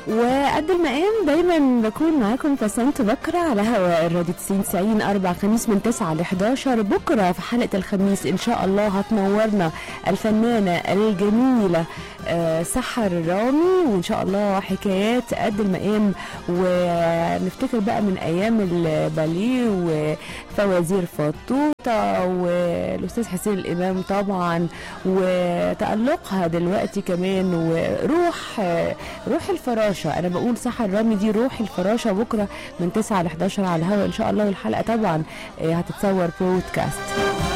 وقد المقام دايما بكون معاكم بسنت بكرة على هواء الراديو 90 90 أربع خميس من 9 ل 11 بكرة في حلقة الخميس إن شاء الله هتنورنا الفنانة الجميلة آه، سحر رامي وإن شاء الله حكايات قد المقام ونفتكر بقى من أيام الباليه وفوازير فطوطة والأستاذ حسين الإمام طبعا وتألقها دلوقتي كمان وروح آه، روح الفراشة أنا بقول سحر رامي دي روح الفراشة بكرة من 9 ل 11 على الهواء إن شاء الله والحلقة طبعا آه، هتتصور بودكاست